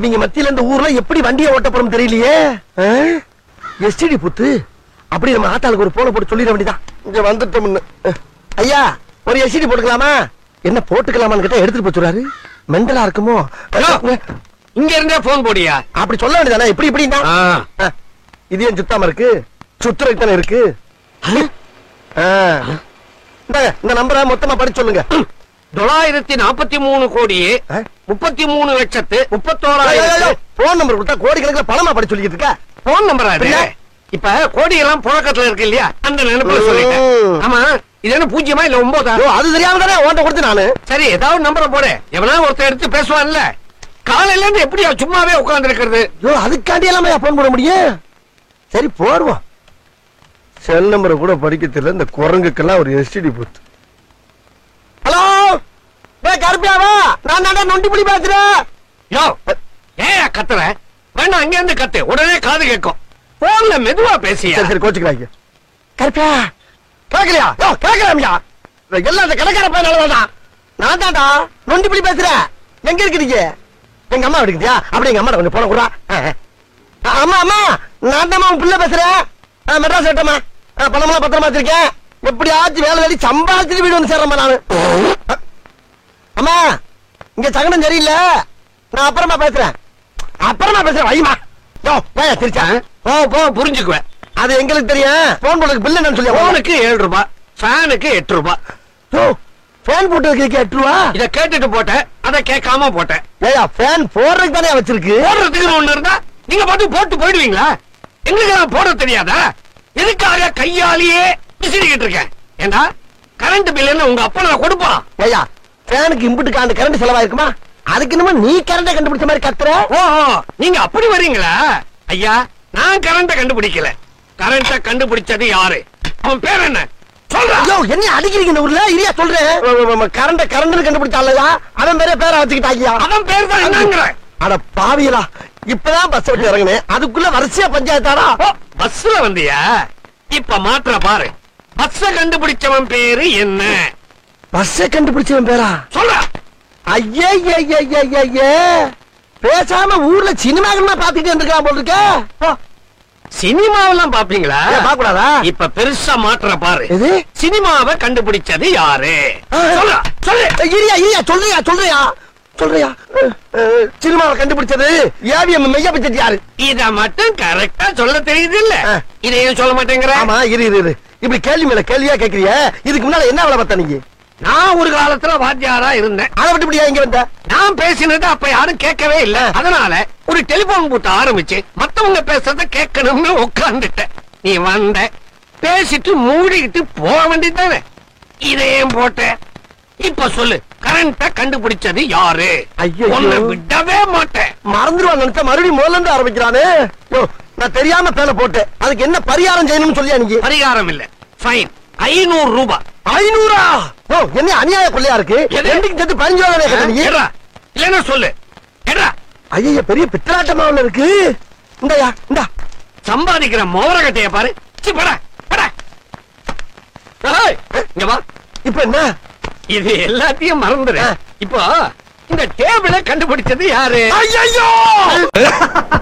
இவங்க மத்தியில இந்த ஊர்ல எப்படி வண்டியை ஓட்ட போறோம் தெரியலையே எஸ்டிடி புத்து அப்படி நம்ம ஆத்தாளுக்கு ஒரு போன போட்டு சொல்லிட வேண்டியதான் இங்க வந்துட்டோம்னு அஹ். ஐயா ஒரு எஸ்டிடி போட்டுக்கலாமா என்ன போட்டுக்கலாமான்னு கேட்டா எடுத்துட்டு போச்சுறாரு மெண்டலா இருக்குமோ ஹலோ. இங்க இருந்தே போன் போடியா அப்படி சொல்ல வேண்டியதானே இப்படி இப்படின்னா ஆ. அஹ். இது ஏன் சுத்தாம இருக்கு சுத்துறதுக்கு தானே இருக்கு ஆ. இந்தாங்க, இந்த நம்பரை மொத்தமா படிச்சு சொல்லுங்க தொள்ளாயிரத்தி நாற்பத்தி மூணு கோடி ஆ? முப்பத்தி மூணு லட்சத்து முப்பத்தோராயிரம் போன் நம்பர் கொடுத்தா கோடிக்கணக்கில் பணமா படிச்சு சொல்லிக்கிட்டு இருக்கா போன் நம்பரா இது பின்ன? இப்ப கோடி எல்லாம் புழக்கத்துல இருக்கு இல்லையா அந்த நினைப்புல சொல்லிட்டேன் ம். ஆமா இது என்ன பூஜ்யமா இல்ல ஒன்பதா ஐயோ, அது தெரியாம தானே ஓட்ட கொடுத்து நானு சரி ஏதாவது நம்பரை போடு எவனா ஒருத்தர் எடுத்து பேசுவான்ல காலையில இருந்து எப்படியா சும்மாவே உட்கார்ந்து இருக்கிறது ஐயோ அதுக்காண்டி எல்லாமே போன் போட முடியும் சரி போடுவோம் செல் நம்பரை கூட படிக்க தெரியல இந்த குரங்குக்கெல்லாம் ஒரு எஸ்டிடி போட்டு ஹலோ டேய் கருப்பியாவா நான் தாண்டா நொண்டி புடி பேசுறேன் யோ ஏயா கத்துற வேணா அங்க இருந்து கத்து உடனே காது கேட்கும் போன்ல மெதுவா பேசியா சரி சரி கோச்சுக்கிறாங்க கருப்பியா கேட்கலையா யோ கேட்கலாமியா எல்லாம் அந்த கடைக்கார பையனாலதான் நான் தாண்டா நொண்டி புடி பேசுறேன் எங்க இருக்கிறீங்க எங்க அம்மா இருக்குதியா அப்படி எங்க அம்மா கொஞ்சம் போன கூட அம்மா அம்மா நான் தான் உன் பிள்ளை பேசுறேன் ஆ, மெட்ராஸ் ஏட்டம்மா பணமெல்லாம் பத்திரமா வச்சிருக்கேன் எப்படியாச்சும் வேலை வேலை சம்பாதிச்சுட்டு வீடு வந்து சேர்றேம்மா நானு அ, அம்மா இங்க சகனம் சரியில்லை நான் அப்புறமா பேசுறேன் அப்புறமா பேசுறேன் வைமா யோ ஏன் திருச்சா போ போ புரிஞ்சுக்குவேன் அது எங்களுக்கு தெரியும் போன் போடுறதுக்கு பில் என்னன்னு சொல்லி போனுக்கு ஏழு ரூபாய் ஃபேனுக்கு எட்டு ரூபாய் யோ ஃபேன் போட்டதுக்கு எட்டு ரூபா இத கேட்டுட்டு போட்டேன் அத கேட்காம போட்டேன் ஏயா ஃபேன் போடுறதுக்கு தானே வச்சிருக்கு போடுறதுக்கு ஒண்ணு இருந்தா நீங்க பாட்டு போட்டு போயிடுவீங்களா எங்களுக்கு நான் போட தெரியாதா எதுக்காக கையாலேயே விசிறிக்கிட்டு இருக்கேன் ஏண்டா கரண்ட் பில் என்ன உங்க அப்பா நான் கொடுப்பான் ஏயா ஃபேனுக்கு இம்புட்டுக்கு அந்த கரண்ட் செலவாயிருக்குமா அதுக்கு என்னமோ நீ கரண்ட கண்டுபிடிச்ச மாதிரி கத்துற ஓ நீங்க அப்படி வர்றீங்களா ஐயா நான் கரண்ட கண்டுபிடிக்கல கரண்ட கண்டுபிடிச்சது யாரு அவன் பேர் என்ன சொல்றா ஐயோ என்ன அடிக்கிறீங்க இந்த ஊர்ல இரியா சொல்றேன் கரண்ட கரண்ட் கண்டுபிடிச்சாலயா அவன் பேரே பேரை வச்சுக்கிட்டாங்கயா அவன் பேர் தான் என்னங்கிற அட பாவியலா இப்பதான் பஸ் விட்டு இறங்குனேன் அதுக்குள்ள வரிசையா பஞ்சாயத்தாரா ஓ, பஸ்ல வந்தியா இப்ப மாற்ற பாரு பஸ்ஸ கண்டுபிடிச்சவன் பேரு என்ன பஸ்ஸை கண்டுபிடிச்சவன் பேரா சொல்றா ஐயே ஐயே, ஐயே, ஐயே, ஐயே. பேசாம ஊர்ல சினிமாக்கள்லாம் பாத்துக்கிட்டு இருந்திருக்கலாம் போல இருக்க போ. சினிமாவெல்லாம் பாப்பீங்களா ஏன் பார்க்க கூடாதா? இப்ப பெருசா மாற்ற பாரு எது? சினிமாவை கண்டுபிடிச்சது யாரு ஆ. சொல்றா சொல்லு இரியா இரியா சொல்றியா சொல்றியா சொல்றியா அஹ், அஹ், சினிமாவை கண்டுபிடிச்சது ஏவிஎம் மெய்யா பட்ஜெட் யாரு இத மட்டும் கரெக்டா சொல்ல தெரியுது இல்ல ஆ. இதையும் சொல்ல மாட்டேங்கிற ஆமா இரு இரு இரு இப்படி கேள்வி மேல கேள்வியா கேக்குறிய இதுக்கு முன்னால என்ன வேலை பார்த்த நீங்க நான் ஒரு காலத்துல வாத்தியாரா இருந்தேன் அதை விட்டு இப்படியா இங்க வந்த நான் பேசினது அப்ப யாரும் கேட்கவே இல்ல அதனால ஒரு டெலிபோன் பூத்த ஆரம்பிச்சு மத்தவங்க பேசுறத கேட்கணும்னு உட்கார்ந்துட்டேன் நீ வந்த பேசிட்டு மூடிக்கிட்டு போக வேண்டியதானே இதையும் போட்ட இப்ப சொல்லு கரண்ட கண்டுபிடிச்சது யாரு ஐயையோ. உன்னை விடவே மாட்டேன் மறந்துடுவான் நினைச்சா மறுபடியும் முதல்ல இருந்து ஆரம்பிக்கிறானே யோ, நான் தெரியாம பேனை போட்டேன் அதுக்கு என்ன பரிகாரம் செய்யணும்னு சொல்லியா நீங்க பரிகாரம் இல்ல ஃபைன் ஐநூறு ரூபாய் ஐநூறா ஓ என்ன அநியாய கொள்ளையா இருக்கு எது? ரெண்டுக்கு சேர்த்து பதினஞ்சு ரூபா தானே கேட்ட நீ ஏடா இல்லன்னா சொல்லு ஏடா ஐயா பெரிய பித்தலாட்டமாவில் இருக்கு இந்தாயா இந்தா சம்பாதிக்கிற மோரகட்டைய பாரு சி, போடா, போடா. ஏய், இங்க வா இப்ப என்ன இது எல்லாத்தையும் மறந்துரு ஆ. இப்போ இந்த டேபிள கண்டுபிடிச்சது யாரு ஐயோ